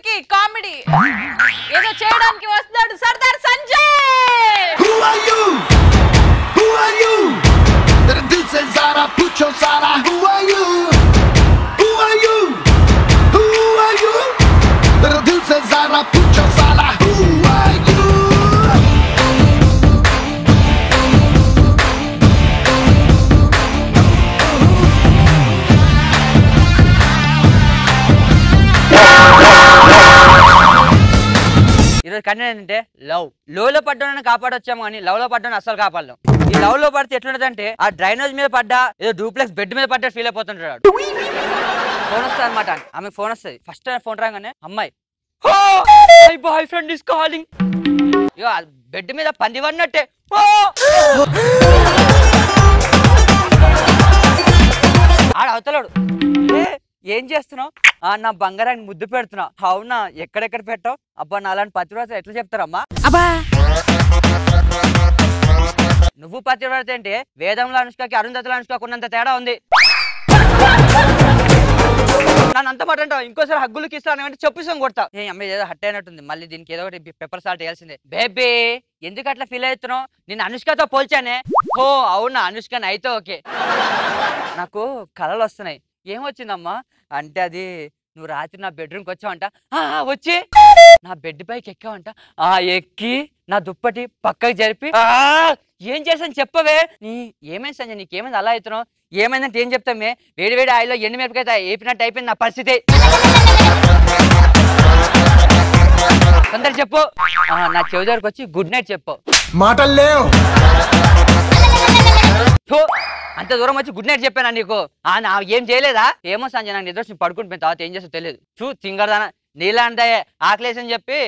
కి కామెడీ ఏదో చేయడానికి వస్తున్నాడు Sardar Sanjay Who are you? Who are you? तेरे दिल से सारा पूछो सारा Who are you? Who are you? Who are you? तेरे दिल से सारा पूछो सारा Who are you? ఈరోజు కంటెంట్ ఏంటంటే లవ్ లో లో పడ్డానని కాపాడొచ్చాము కానీ లవ్ లో పడ్డాను అసలు కాపాడలేం ఈ లవ్ లో పడితే ఎట్లుంటదంటే ఆ డ్రైనేజ్ మీద పడ్డా ఏదో డూప్లెక్స్ బెడ్ మీద పడ్డా ఫీల్ అయిపోతుంటాడు వాడు. ఫోన్ వస్తుంది అనమాట ఆమె ఫోన్ వస్తుంది ఫస్ట్ ఫోన్ రాగానే అమ్మాయి బాయ్ ఫ్రెండ్ ఇస్ కాలింగ్ ఇక బెడ్ మీద పంది పడినట్టే ఓ! ఆడ అవతలాడు ఏ, ఏం చేస్తున్నావు ఆ నా బంగారాన్ని ముద్దు పెడుతున్నా అవునా ఎక్కడెక్కడ పెట్టావు అబ్బా నా అలాంటి పతివ్రత ఎట్లా చెప్తారమ్మా నువ్వు పతివ్రత అంటే వేదంలో అనుష్కకి అరుంధతిలో అనుష్కకి ఉన్నంత తేడా ఉంది నన్ను అంత మాట అంటావు ఇంకోసారి హగ్గులు కిస్తాను అంటే చెప్పిస్తాం కొడతా ఏ అమ్మాయి ఏదో హట్ అయినట్టుంది మళ్ళీ దీనికి ఏదో ఒకటి పెప్పర్ సాల్ట్ వేయాల్సిందే బేబీ ఎందుకు అట్లా ఫీల్ అవుతున్నావు నేను అనుష్కతో పోల్చానే ఓ అవునా అనుష్కని అయితే ఓకే నాకు కళలు వస్తున్నాయి ఏమొచ్చిందమ్మా అంటే అది నువ్వు రాత్రి నా బెడ్రూమ్కి వచ్చావంట "ఆ, ఆ, వచ్చి నా బెడ్ పైకి ఎక్కావంట ఆ ఎక్కి నా దుప్పటి పక్కకి జరిపి "ఆ, ఏం చేశాను చెప్పవే నీ ఏమైంది సంజయ్ నీకేమైంది అలా అవుతున్నావు ఏమైందంటే ఏం చెప్తామే వేడి వేడి ఆయిలో ఎండు మిరపకాయ ఏపినట్టు అయిపోయింది నా పరిస్థితి తొందర చెప్పు "ఆ, నా చెవి దగ్గరకు వచ్చి గుడ్ నైట్ చెప్పు మాటలు లేవు ఫు, అంత దూరం వచ్చి గుడ్ నైట్ చెప్పానా నీకు ఆ నా ఏం చేయలేదా ఏమో సంజయ్ నాకు నిద్ర వచ్చి పడుకుని పోయిన తర్వాత ఏం చేస్తా తెలియదు చూ తింగరదాన నీలాంటే ఆకలేసని చెప్పి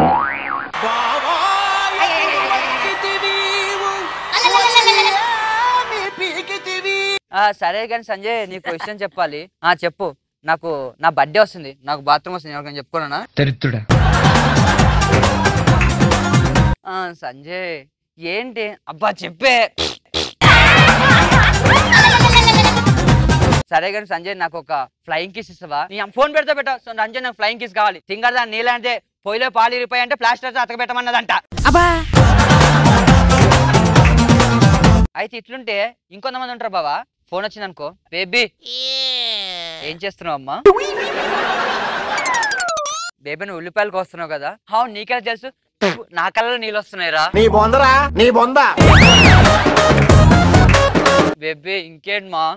ఆ సరే కానీ సంజయ్ నీకు విషయం చెప్పాలి ఆ చెప్పు నాకు నా బర్త్డే వస్తుంది నాకు బాత్రూమ్ వస్తుంది ఎవరికైనా చెప్పుకోనా దరిద్రుడా ఆ, సంజయ్ ఏంటి అబ్బా చెప్పే సరే కానీ సంజయ్ నాకు ఒక ఫ్లయింగ్ కిస్ ఇస్తావా నీ ఫోన్ పెడతా పెట్టా సో సంజయ్ నాకు ఫ్లయింగ్ కిస్ కావాలి తింగర్ దాన్ని నీళ్ళంటే పొయ్యిలో పాలు ఇరిపోయి అంటే ప్లాస్టర్ అతకబెట్టమన్నదంట అయితే ఇట్లుంటే ఇంకొంతమంది ఉంటారు బావా ఫోన్ వచ్చింది అనుకో బేబీ ఏం చేస్తున్నావు అమ్మా బేబీ నువ్వు ఉల్లిపాయలకు వస్తున్నావు కదా అవును నీకెలా తెలుసు ఫు, నా కళ్ళలో నీళ్ళు వస్తున్నాయి రా నీ బొందరా నీ బొంద బేబీ ఇంకేంటి మా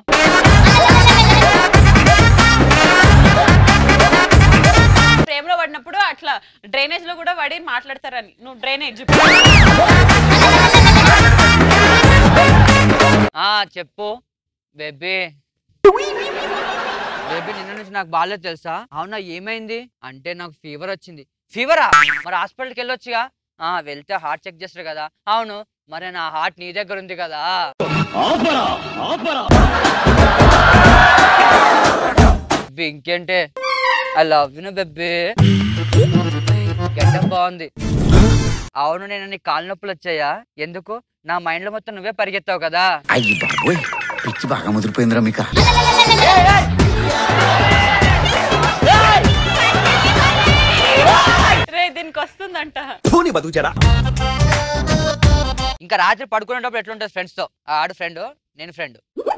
ప్రేమలో పడినప్పుడు అట్లా డ్రైనేజ్ లో కూడా పడి మాట్లాడతారని నువ్వు డ్రైనేజ్ ఆ చెప్పు బేబీ బేబీ నిన్న నుంచి నాకు బాగాలేదు తెలుసా అవునా ఏమైంది అంటే నాకు ఫీవర్ వచ్చింది ఫీవరా మరి హాస్పిటల్కి వెళ్ళొచ్చుగా ఆ వెళ్తే హార్ట్ చెక్ చేస్తారు కదా అవును మరి నా హార్ట్ నీ దగ్గర ఉంది కదా బేబీ, ఇంకేంటే ఐ లవ్ యు బెబ్బీ గడ్డం బాగుంది అవును నేను నీకు కాళ్ళ నొప్పులు వచ్చాయా ఎందుకు నా మైండ్ లో మొత్తం నువ్వే పరిగెత్తావు కదా అయ్యి బాబోయ్ పిచ్చి బాగా ముదిరిపోయిందిరా మీకు రే దీనికి వస్తుందంట పూని బతుకు చెడా ఇంకా రాత్రి పడుకునేటప్పుడు ఎట్లుంటుంది ఫ్రెండ్స్ తో ఆ ఆడు ఫ్రెండ్ నేను ఫ్రెండ్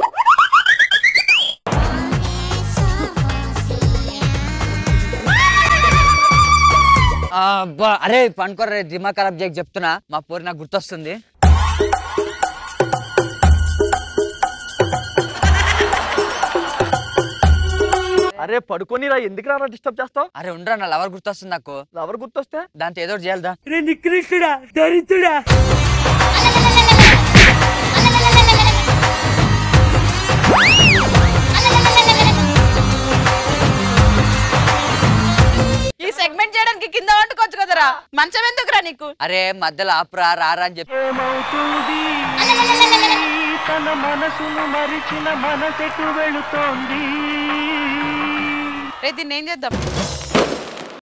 అబ్బా అరే పనుకోరే దిమా ఖరాబ్ చేయక చెప్తున్నా మా పోరి నాకు గుర్తొస్తుంది అరే పడుకొని రా ఎందుకు రా డిస్టర్బ్ చేస్తావు అరే ఉండరా నా లవర్ గుర్తొస్తుంది నాకు ఎవరు గుర్తొస్తే దాంతో ఏదో ఒకటి చేయాలిదా ఈ సెగ్మెంట్ చేయడానికి కింద వండుకోవచ్చు కదరా మంచం ఎందుకురా నీకు అరే మధ్యలో ఆపురా రారా అని చెప్పి తన మనసును మరిచిన మనసెటు వెళుతోంది రే దీన్ని ఏం చేద్దాం